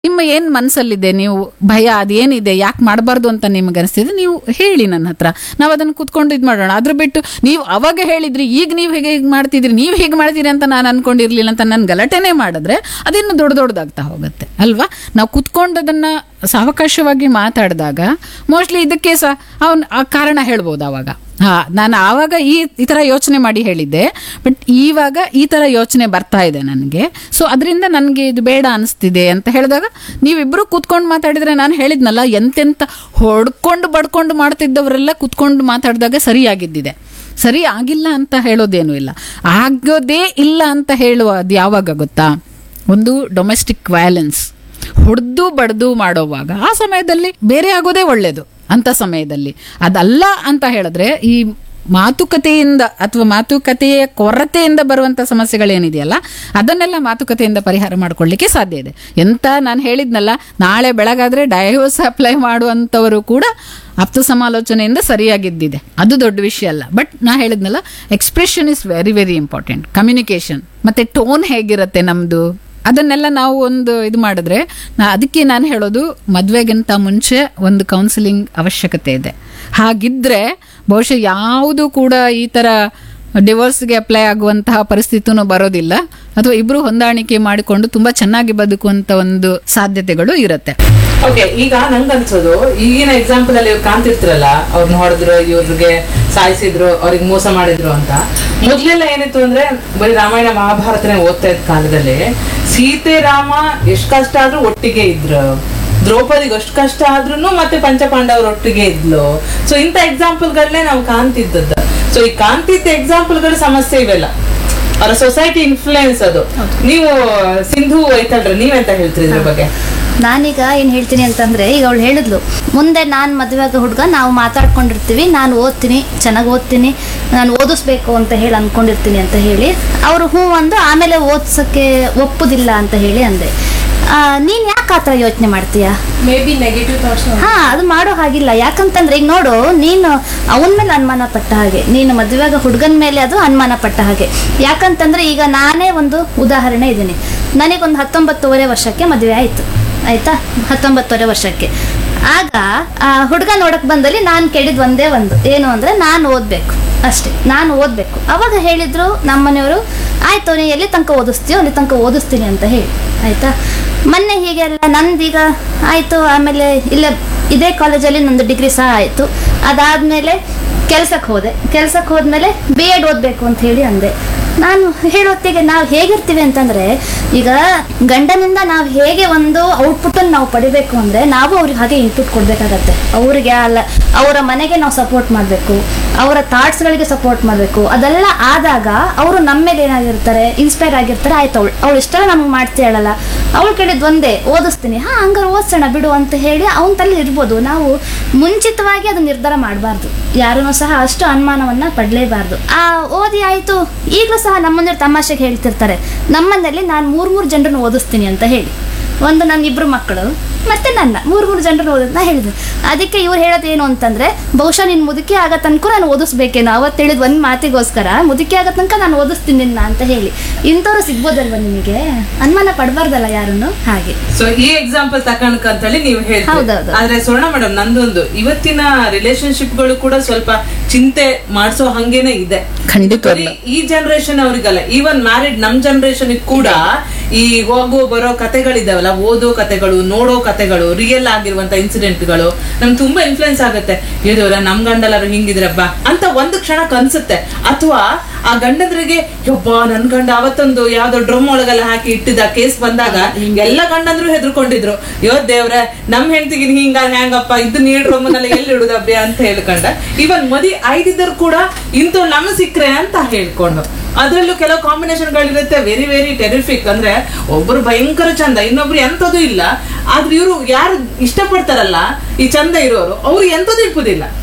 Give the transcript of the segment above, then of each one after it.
ನಿಮ್ಮ ಏನ್ ಮನಸ್ಸಲ್ಲಿದೆ ನೀವು ಭಯ ಅದೇನಿದೆ ಯಾಕೆ ಮಾಡಬಾರ್ದು ಅಂತ ನಿಮ್ಗೆ ಅನಿಸ್ತಿದೆ ನೀವು ಹೇಳಿ ನನ್ನ ಹತ್ರ ನಾವು ಅದನ್ನು ಕುತ್ಕೊಂಡು ಇದು ಮಾಡೋಣ ಅದ್ರ ಬಿಟ್ಟು ನೀವು ಅವಾಗ ಹೇಳಿದ್ರಿ ಈಗ ನೀವು ಹೇಗೆ ಹೀಗೆ ಮಾಡ್ತಿದ್ರಿ ನೀವು ಹೇಗೆ ಮಾಡ್ತೀರಿ ಅಂತ ನಾನು ಅನ್ಕೊಂಡಿರ್ಲಿಲ್ಲ ಅಂತ ನಾನು ಗಲಾಟೆನೇ ಮಾಡಿದ್ರೆ ಅದಿನ್ನು ದೊಡ್ಡ ದೊಡ್ಡದಾಗ್ತಾ ಹೋಗುತ್ತೆ ಅಲ್ವಾ ನಾವು ಕುತ್ಕೊಂಡದನ್ನ ಸಾವಕಾಶವಾಗಿ ಮಾತಾಡಿದಾಗ ಮೋಸ್ಟ್ಲಿ ಇದಕ್ಕೆ ಸಹ ಅವನ್ ಆ ಕಾರಣ ಹೇಳ್ಬೋದು ಅವಾಗ ಹಾ ನಾನು ಆವಾಗ ಈ ಈ ಥರ ಯೋಚನೆ ಮಾಡಿ ಹೇಳಿದ್ದೆ ಬಟ್ ಇವಾಗ ಈ ಥರ ಯೋಚನೆ ಬರ್ತಾ ಇದೆ ನನಗೆ ಸೊ ಅದರಿಂದ ನನಗೆ ಇದು ಬೇಡ ಅನಿಸ್ತಿದೆ ಅಂತ ಹೇಳಿದಾಗ ನೀವಿಬ್ಬರು ಕೂತ್ಕೊಂಡು ಮಾತಾಡಿದ್ರೆ ನಾನು ಹೇಳಿದ್ನಲ್ಲ ಎಂತೆಂತ ಹೊಡ್ಕೊಂಡು ಬಡ್ಕೊಂಡು ಮಾಡ್ತಿದ್ದವರೆಲ್ಲ ಕೂತ್ಕೊಂಡು ಮಾತಾಡಿದಾಗ ಸರಿಯಾಗಿದ್ದಿದೆ ಸರಿ ಆಗಿಲ್ಲ ಅಂತ ಹೇಳೋದೇನೂ ಇಲ್ಲ ಆಗೋದೇ ಇಲ್ಲ ಅಂತ ಹೇಳುವುದು ಯಾವಾಗ ಗೊತ್ತಾ ಒಂದು ಡೊಮೆಸ್ಟಿಕ್ ವಯಲೆನ್ಸ್ ಹೊಡೆದು ಬಡ್ದು ಮಾಡೋವಾಗ ಆ ಸಮಯದಲ್ಲಿ ಬೇರೆ ಆಗೋದೇ ಒಳ್ಳೇದು ಅಂತ ಸಮಯದಲ್ಲಿ ಅದಲ್ಲ ಅಂತ ಹೇಳಿದ್ರೆ ಈ ಮಾತುಕತೆಯಿಂದ ಅಥವಾ ಮಾತುಕತೆಯ ಕೊರತೆಯಿಂದ ಬರುವಂತ ಸಮಸ್ಯೆಗಳೇನಿದೆಯಲ್ಲ ಅದನ್ನೆಲ್ಲ ಮಾತುಕತೆಯಿಂದ ಪರಿಹಾರ ಮಾಡ್ಕೊಳ್ಳಿಕ್ಕೆ ಸಾಧ್ಯ ಇದೆ ಎಂತ ನಾನು ಹೇಳಿದ್ನಲ್ಲ ನಾಳೆ ಬೆಳಗಾದ್ರೆ ಡೈವೋರ್ಸ್ ಅಪ್ಲೈ ಮಾಡುವಂಥವರು ಕೂಡ ಆಪ್ತ ಸಮಾಲೋಚನೆಯಿಂದ ಸರಿಯಾಗಿದ್ದಿದೆ ಅದು ದೊಡ್ಡ ವಿಷಯ ಅಲ್ಲ ಬಟ್ ನಾ ಹೇಳಿದ್ನಲ್ಲ expression is very very important communication ಮತ್ತೆ ಟೋನ್ ಹೇಗಿರುತ್ತೆ ನಮ್ದು ಅದನ್ನೆಲ್ಲ ನಾವು ಒಂದು ಇದು ಮಾಡಿದ್ರೆ ನಾ ಅದಕ್ಕೆ ನಾನು ಹೇಳೋದು ಮದುವೆಗಿಂತ ಮುಂಚೆ ಒಂದು ಕೌನ್ಸಿಲಿಂಗ್ ಅವಶ್ಯಕತೆ ಇದೆ ಹಾಗಿದ್ರೆ ಬಹುಶಃ ಯಾವುದು ಕೂಡ ಈ ಥರ ಡಿವೋರ್ಸ್ಗೆ ಅಪ್ಲೈ ಆಗುವಂತಹ ಪರಿಸ್ಥಿತಿನೂ ಬರೋದಿಲ್ಲ ಅಥವಾ ಇಬ್ರು ಹೊಂದಾಣಿಕೆ ಮಾಡಿಕೊಂಡು ತುಂಬಾ ಚೆನ್ನಾಗಿ ಬದುಕುವಂತ ಒಂದು ಸಾಧ್ಯತೆಗಳು ಇರುತ್ತೆ ಓಕೆ ಈಗ ನಂಗ್ ಅನ್ಸೋದು ಈಗಿನ ಎಕ್ಸಾಂಪಲ್ ಅಲ್ಲಿ ಇವ್ರು ಕಾಣ್ತಿರ್ತಿರಲ್ಲ ಅವ್ರನ್ನ ಹೊಡೆದ್ರು ಇವ್ರಿಗೆ ಸಾಯಿಸಿದ್ರು ಅವ್ರಿಗೆ ಮೋಸ ಮಾಡಿದ್ರು ಅಂತ ಮೊದ್ಲೆಲ್ಲ ಏನಿತ್ತು ಅಂದ್ರೆ ಬರೀ ರಾಮಾಯಣ ಮಹಾಭಾರತನೇ ಓದ್ತಾ ಇದ್ದ ಕಾಲದಲ್ಲಿ ಸೀತೆ ರಾಮ ಎಷ್ಟ್ ಕಷ್ಟ ಆದ್ರೂ ಒಟ್ಟಿಗೆ ಇದ್ರು ದ್ರೌಪದಿಗೆ ಅಷ್ಟು ಕಷ್ಟ ಆದ್ರೂ ಮತ್ತೆ ಪಂಚಪಾಂಡವ್ರ ಒಟ್ಟಿಗೆ ಇದ್ಲು ಸೊ ಇಂಥ ಎಕ್ಸಾಂಪಲ್ಗಳನ್ನೇ ನಾವು ಕಾಣ್ತಿದ್ದದ್ದು ಸೊ ಈ ಕಾಣ್ತಿದ್ದ ಎಕ್ಸಾಂಪಲ್ಗಳ ಸಮಸ್ಯೆ ಇವೆಲ್ಲ ಅವರ ಸೊಸೈಟಿ ಇನ್ಫ್ಲೂಯೆನ್ಸ್ ಅದು ನೀವು ಸಿಂಧು ಐತಲ್ರಿ ನೀವೆಂತ ಹೇಳ್ತೀರಿ ಇದ್ರ ಬಗ್ಗೆ ನಾನೀಗ ಏನು ಹೇಳ್ತೀನಿ ಅಂತಂದ್ರೆ ಈಗ ಅವಳು ಹೇಳಿದ್ಲು ಮುಂದೆ ನಾನು ಮದುವೆ ಆಗೋ ಹುಡುಗ ನಾವು ಮಾತಾಡ್ಕೊಂಡಿರ್ತೀವಿ ನಾನು ಓದ್ತೀನಿ ಚೆನ್ನಾಗಿ ಓದ್ತೀನಿ ನಾನು ಓದಿಸ್ಬೇಕು ಅಂತ ಹೇಳಿ ಅನ್ಕೊಂಡಿರ್ತೀನಿ ಅಂತ ಹೇಳಿ ಅವರು ಹ್ಞೂ ಅಂದು ಆಮೇಲೆ ಓದ್ಸೋಕ್ಕೆ ಒಪ್ಪುದಿಲ್ಲ ಅಂತ ಹೇಳಿ ಅಂದೆ ಆ, ನೀನ್ ಯಾಕೆ ಆ ಥರ ಯೋಚನೆ ಮಾಡ್ತೀಯಾ ಮೇ ಬಿ ನೆಗೆಟಿವ್ ಥಾಟ್ಸ್ ಹಾ ಅದು ಮಾಡೋ ಹಾಗಿಲ್ಲ ಯಾಕಂತಂದ್ರೆ ಈಗ ನೋಡು ನೀನು ಅವನ ಮೇಲೆ ಅನುಮಾನ ಪಟ್ಟ ಹಾಗೆ ನೀನು ಮದುವೆಗ ಹುಡುಗನ ಮೇಲೆ ಅದು ಅನುಮಾನ ಪಟ್ಟ ಹಾಗೆ ಯಾಕಂತಂದ್ರೆ ಈಗ ನಾನೇ ಒಂದು ಉದಾಹರಣೆ ಇದ್ದೀನಿ ನನಗೊಂದು ಹತ್ತೊಂಬತ್ತುವರೆ ವರ್ಷಕ್ಕೆ ಮದುವೆ ಆಯಿತು ಆಯ್ತಾ ಹತ್ತೊಂಬತ್ತುವರೆ ವರ್ಷಕ್ಕೆ ಆಗ ಆ ಹುಡುಗ ನೋಡಕ್ ಬಂದಲ್ಲಿ ನಾನು ಕೇಳಿದ್ ಒಂದೇ ಒಂದು ಏನು ಅಂದ್ರೆ ನಾನು ಓದ್ಬೇಕು ಅಷ್ಟೇ ನಾನು ಓದ್ಬೇಕು ಅವಾಗ ಹೇಳಿದ್ರು ನಮ್ಮನೆಯವರು ಆಯ್ತು ನೀ ಎಲ್ಲಿ ತನಕ ಓದಿಸ್ತೀಯೋ ಅಲ್ಲಿ ತನಕ ಓದಿಸ್ತೀನಿ ಅಂತ ಹೇಳಿ ಆಯ್ತಾ ಮೊನ್ನೆ ಹೀಗೆಲ್ಲ ನಂದೀಗ ಆಯಿತು ಆಮೇಲೆ ಇಲ್ಲೇ ಇದೇ ಕಾಲೇಜಲ್ಲಿ ನಂದು ಡಿಗ್ರಿ ಸಹ ಆಯಿತು ಅದಾದಮೇಲೆ ಕೆಲ್ಸಕ್ಕೆ ಹೋದೆ ಕೆಲ್ಸಕ್ಕೆ ಹೋದ್ಮೇಲೆ ಬಿ ಎಡ್ ಓದಬೇಕು ಅಂತ ಹೇಳಿ ಅಂದೆ ನಾನು ಹೇಳೋತ್ತಿಗೆ ನಾವು ಹೇಗಿರ್ತೀವಿ ಅಂತಂದ್ರೆ ಈಗ ಗಂಡನಿಂದ ನಾವು ಹೇಗೆ ಒಂದು ಔಟ್ಪುಟ್ ನಾವು ಪಡಿಬೇಕು ಅಂದ್ರೆ ನಾವು ಅವ್ರಿಗೆ ಹಾಗೆ ಇನ್ಪುಟ್ ಕೊಡ್ಬೇಕಾಗತ್ತೆ ಅವ್ರಿಗೆ ಅಲ್ಲ ಅವರ ಮನೆಗೆ ನಾವು ಸಪೋರ್ಟ್ ಮಾಡಬೇಕು ಅವರ ಥಾಟ್ಸ್ಗಳಿಗೆ ಸಪೋರ್ಟ್ ಮಾಡಬೇಕು ಅದೆಲ್ಲ ಆದಾಗ ಅವರು ನಮ್ಮ ಮೇಲೆ ಏನಾಗಿರ್ತಾರೆ ಇನ್ಸ್ಪೈರ್ ಆಗಿರ್ತಾರೆ ಆಯ್ತು ಅವಳು ಅವಳು ಇಷ್ಟೆಲ್ಲ ನಮ್ಗೆ ಮಾಡ್ತೀಯಳಲ್ಲ ಅವಳು ಕೇಳಿದ್ ಒಂದೇ ಓದಿಸ್ತೀನಿ ಹಾ ಹಂಗಾರೆ ಓದಿಸೋಣ ಬಿಡು ಅಂತ ಹೇಳಿ ಅವನ ತಲೆ ಇರ್ಬೋದು ನಾವು ಮುಂಚಿತವಾಗಿ ಅದು ನಿರ್ಧಾರ ಮಾಡಬಾರ್ದು ಯಾರನ್ನೂ ಸಹ ಅಷ್ಟು ಅನುಮಾನವನ್ನ ಪಡಲೇಬಾರ್ದು ಆ ಓದಿ ಆಯಿತು ಈಗಲೂ ಸಹ ನಮ್ಮಂದ್ರೆ ತಮಾಷೆಗೆ ಹೇಳ್ತಿರ್ತಾರೆ ನಮ್ಮನೇಲಿ ನಾನು ಮೂರು ಮೂರು ಜನರನ್ನು ಓದಿಸ್ತೀನಿ ಅಂತ ಹೇಳಿ ಒಂದು ನನ್ನ ಇಬ್ಬರು ಮಕ್ಕಳು ಮತ್ತೆ ನನ್ನ ಮೂರು ಮೂರು ಜನರನ್ನು ಓದೋದು ನಾ ಹೇಳಿದೆ ಅದಕ್ಕೆ ಇವ್ರು ಹೇಳೋದು ಏನು ಅಂತಂದ್ರೆ ಬಹುಶಃ ನೀನು ಮುದುಕಿ ಆಗೋ ತನಕ ನಾನು ಓದಿಸ್ಬೇಕೇನೋ ಅವತ್ತು ಹೇಳಿದ ಒಂದು ಮಾತಿಗೋಸ್ಕರ ಮುದುಕಿ ಆಗೋ ತನಕ ನಾನು ಓದಿಸ್ತೀನಿ ನಿನ್ನ ಅಂತ ಹೇಳಿ ಇಂಥವ್ರು ಸಿಗ್ಬೋದಲ್ವ ನಿಮಗೆ ಅನುಮಾನ ಪಡಬಾರ್ದಲ್ಲ ಯಾರನ್ನು ಹಾಗೆ ಸೊ ಈ ಎಕ್ಸಾಂಪಲ್ ತಕೊಂಡ್ಕ ಅಂತೇಳಿ ನೀವು ಹೇಳ್ತೀರಿ ಹೌದೌದು. ಆದ್ರೆ ಸ್ವರ್ಣ ಮೇಡಮ್ ನಂದೊಂದು ಇವತ್ತಿನ ರಿಲೇಶನ್ಶಿಪ್ ಗಳು ಕೂಡ ಸ್ವಲ್ಪ ಚಿಂತೆ ಮಾಡಿಸೋ ಹಂಗೇನೆ ಇದೆ ಖಂಡಿತವಾಗ್ಲೂ. ಬರೀ ಈ ಜನರೇಷನ್ ಅವ್ರಿಗಲ್ಲ ಈವನ್ ಮ್ಯಾರಿಡ್ ನಮ್ ಜನರೇಷನ್ ಕೂಡ ಈ ಹೋಗೋ ಬರೋ ಕತೆಗಳಿದಾವಲ್ಲ ಓದೋ ಕತೆಗಳು ನೋಡೋ ಕತೆಗಳು ರಿಯಲ್ ಆಗಿರುವಂತ ಇನ್ಸಿಡೆಂಟ್ಗಳು ನಮ್ಗೆ ತುಂಬಾ ಇನ್ಫ್ಲುಯೆನ್ಸ್ ಆಗುತ್ತೆ ಇದೇವ್ರ ನಮ್ ಗಂಡಲಾರು ಹಿಂಗಿದ್ರಬ್ಬ ಅಂತ ಒಂದು ಕ್ಷಣ ಕನ್ಸುತ್ತೆ ಅಥವಾ ಆ ಗಂಡಂದ್ರಿಗೆ ಯಬ್ಬ ನನ್ ಗಂಡ ಅವತ್ತೊಂದು ಯಾವ್ದೋ ಡ್ರಮ್ ಒಳಗೆಲ್ಲ ಹಾಕಿ ಇಟ್ಟಿದ್ದ ಕೇಸ್ ಬಂದಾಗ ಎಲ್ಲ ಗಂಡಂದ್ರು ಹೆದರ್ಕೊಂಡಿದ್ರು ಯೋ ದೇವ್ರೆ ನಮ್ ಹೆಂಡತಿಗೆ ಹಿಂಗ ಹ್ಯಾಂಗಪ್ಪ ಇದು ನೀಡ್ ಡ್ರಮ್ನೆಲ್ಲ ಎಲ್ಲಿ ಇಡುದಬ್ಬೆ ಅಂತ ಹೇಳ್ಕೊಂಡ ಇವನ್ ಮದಿ ಐದಿದ್ದರು ಕೂಡ ಇಂಥವ್ ನಮ್ ಸಿಕ್ರೆ ಅಂತ ಹೇಳ್ಕೊಂಡು ಅದ್ರಲ್ಲೂ ಕೆಲವು ಕಾಂಬಿನೇಷನ್ ಗಳಿರುತ್ತೆ ವೆರಿ ವೆರಿ ಟೆರಿಫಿಕ್ ಅಂದ್ರೆ ಒಬ್ರು ಭಯಂಕರ ಚಂದ ಇನ್ನೊಬ್ರು ಎಂತದೂ ಇಲ್ಲ ಆದ್ರೆ ಇವರು ಯಾರು ಇಷ್ಟಪಡ್ತಾರಲ್ಲ ಈ ಚಂದ ಇರೋರು ಅವ್ರು ಎಂತದೂ ಇಪ್ಪುದಿಲ್ಲ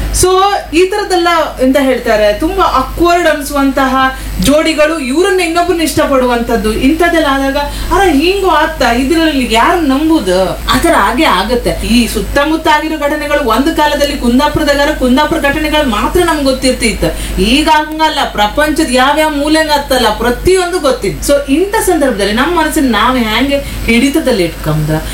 ಸೊ ಈ ತರದೆಲ್ಲ ಎಂತ ಹೇಳ್ತಾರೆ ತುಂಬಾ ಅಕ್ವರ್ಡ್ ಅನ್ಸುವಂತಹ ಜೋಡಿಗಳು ಇವರನ್ನ ಇನ್ನೊಬ್ಬರನ್ನ ಇಷ್ಟಪಡುವಂತದ್ದು ಇಂಥದ್ದೆಲ್ಲ ಆದಾಗ ಅರ ಹಿಂಗೂ ಆಗ್ತಾ ಇದ್ರಲ್ಲಿ ಯಾರು ನಂಬುದು ಆತರ ಹಾಗೆ ಆಗತ್ತೆ ಈ ಸುತ್ತಮುತ್ತ ಆಗಿರೋ ಘಟನೆಗಳು ಒಂದು ಕಾಲದಲ್ಲಿ ಕುಂದಾಪುರದಾಗ ಕುಂದಾಪುರ ಘಟನೆಗಳು ಮಾತ್ರ ನಮ್ಗೆ ಗೊತ್ತಿರ್ತಿತ್ತು ಈಗ ಹಂಗಲ್ಲ ಪ್ರಪಂಚದ ಯಾವ್ಯಾವ ಮೂಲೆಂಗ ಹತ್ತಲ್ಲ ಪ್ರತಿಯೊಂದು ಗೊತ್ತಿತ್ತು ಸೊ ಇಂಥ ಸಂದರ್ಭದಲ್ಲಿ ನಮ್ಮ ಮನಸ್ಸನ್ನ ನಾವ್ ಹೆಂಗೆ ಹಿಡಿತದಲ್ಲಿ ಇಟ್ಕೊಂಡ್ರ